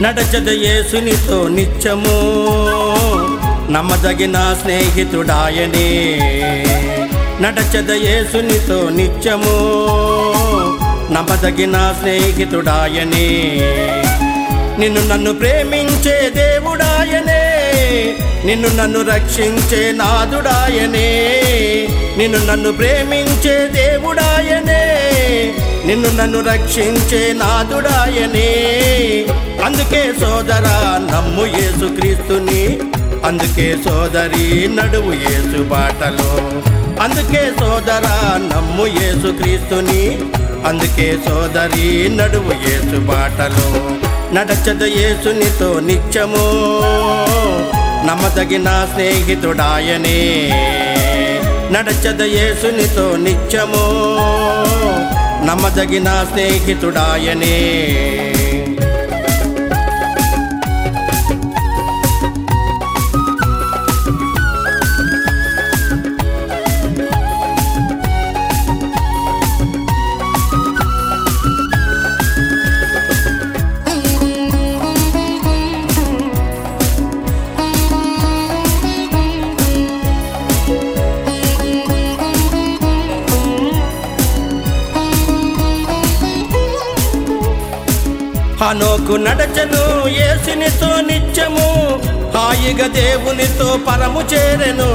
నడచద యేసునితో నిత్యము నమ్మదగిన స్నేహితుడాయనే నడచద యేసునితో నిత్యము నమ్మదగిన స్నేహితుడాయనే నిన్ను నన్ను ప్రేమించే దేవుడాయనే నిన్ను నన్ను రక్షించే నాదుడాయనే నిన్ను నన్ను ప్రేమించే దేవుడాయనే నిన్ను నన్ను రక్షించే నాదుడాయనే అందుకే సోదరా నమ్ము యేసుక్రీస్తుని అందుకే సోదరి నడువు యేసు బాటలో అందుకే సోదరా నమ్ము యేసుక్రీస్తుని అందుకే సోదరి నడువు యేసు బాటలో నడచద యేసునితో నిత్యము నమ్మదగిన స్నేహితుడాయనే నడచద యేసునితో నిత్యము నమ్మదగిన స్నేహితుడాయనే హనోకు నడచను యేసునితో నిత్యము హాయిగా దేవునితో పరము చేరెను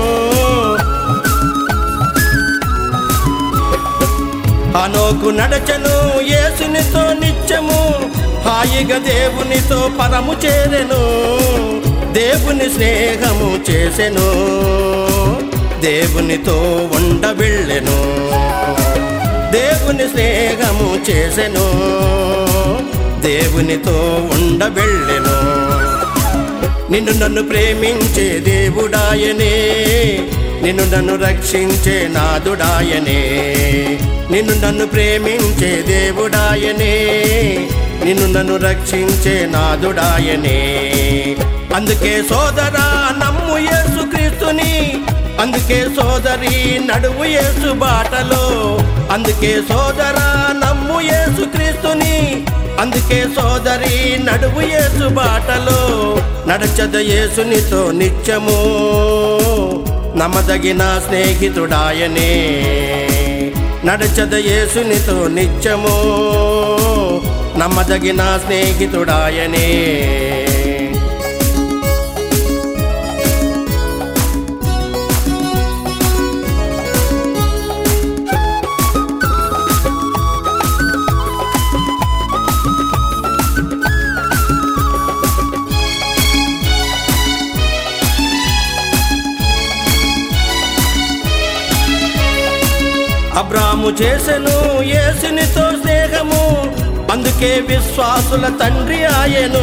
హనోకు నడచను యేసునితో నిత్యము హాయిగా దేవునితో పరము చేరెను దేవుని స్నేహము చేసెను దేవునితో ఉండబెళ్ళెను దేవుని స్నేహము చేసెను దేవునితో ఉండబెళ్ళెను నిన్ను నన్ను ప్రేమించే దేవుడాయనే నిన్ను నన్ను రక్షించే నాదుడాయనే నిన్ను నన్ను ప్రేమించే దేవుడాయనే నిన్ను నన్ను రక్షించే నాదుడాయనే అందుకే సోదరా నమ్ము యేసుక్రీస్తుని అందుకే సోదరి నడువు యేసు బాటలో అందుకే సోదరా నమ్ము యేసుక్రీస్తుని అందుకే సోదరి నడువు యేసు బాటలో నడచద యేసునితో నిత్యము నమ్మదగిన స్నేహితుడాయనే నడచద యేసునితో నిత్యము నమ్మదగిన స్నేహితుడాయనే అబ్రాము చేసెను యేసునితో స్నేహము అందుకే విశ్వాసుల తండ్రి ఆయను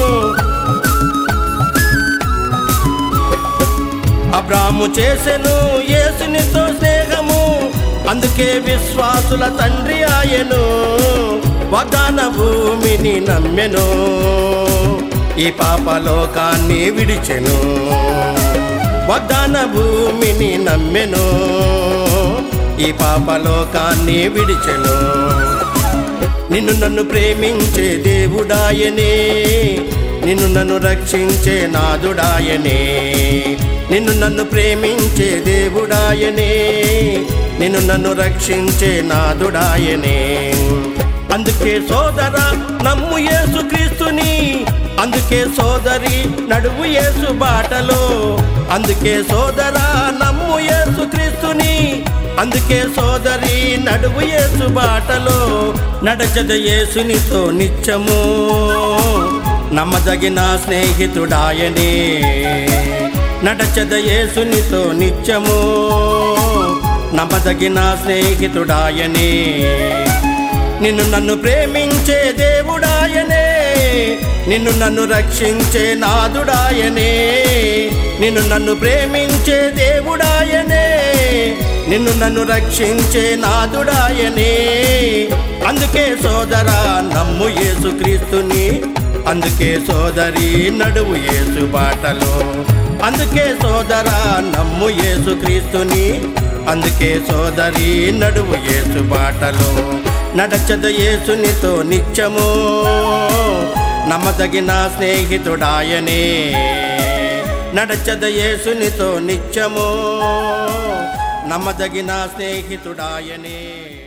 అబ్రాము చేసెను యేసునితో స్నేహము అందుకే విశ్వాసుల తండ్రి ఆయను వాగ్దాన భూమిని నమ్మెను ఈ పాపలోకాన్ని విడిచెను వాగ్దాన భూమిని నమ్మెను ఈ పాపలోకాన్ని విడిచెను నిన్ను నన్ను ప్రేమించే దేవుడాయనే నిన్ను నన్ను రక్షించే నాదుడాయనే నిన్ను నన్ను ప్రేమించే దేవుడాయనే నిన్ను నన్ను రక్షించే నాదుడాయనే అందుకే సోదరా నమ్ము యేసు క్రీస్తుని అందుకే సోదరి నడువు యేసు బాటలో అందుకే సోదరా నమ్ము యేసు క్రీస్తుని అందుకే సోదరి నడువు యేసు బాటలో నడచద యేసునితో నిత్యము నమ్మదగిన స్నేహితుడాయనే నడచద యేసునితో నిత్యము నమ్మదగిన స్నేహితుడాయనే నిన్ను నన్ను ప్రేమించే దేవుడాయనే నిన్ను నన్ను రక్షించే నాదుడాయనే నిన్ను నన్ను ప్రేమించే దేవుడాయనే నిన్ను నన్ను రక్షించే నాదుడాయనే అందుకే సోదరా నమ్ము యేసుక్రీస్తుని అందుకే సోదరి నడువు యేసు బాటలో అందుకే సోదరా నమ్ము యేసుక్రీస్తుని అందుకే సోదరి నడువు యేసు బాటలో నడచద యేసునితో నిత్యము నమ్మదగిన స్నేహితుడాయనే నడచద యేసునితో నిత్యము నమ్మదగిన స్నేహితుడాయనే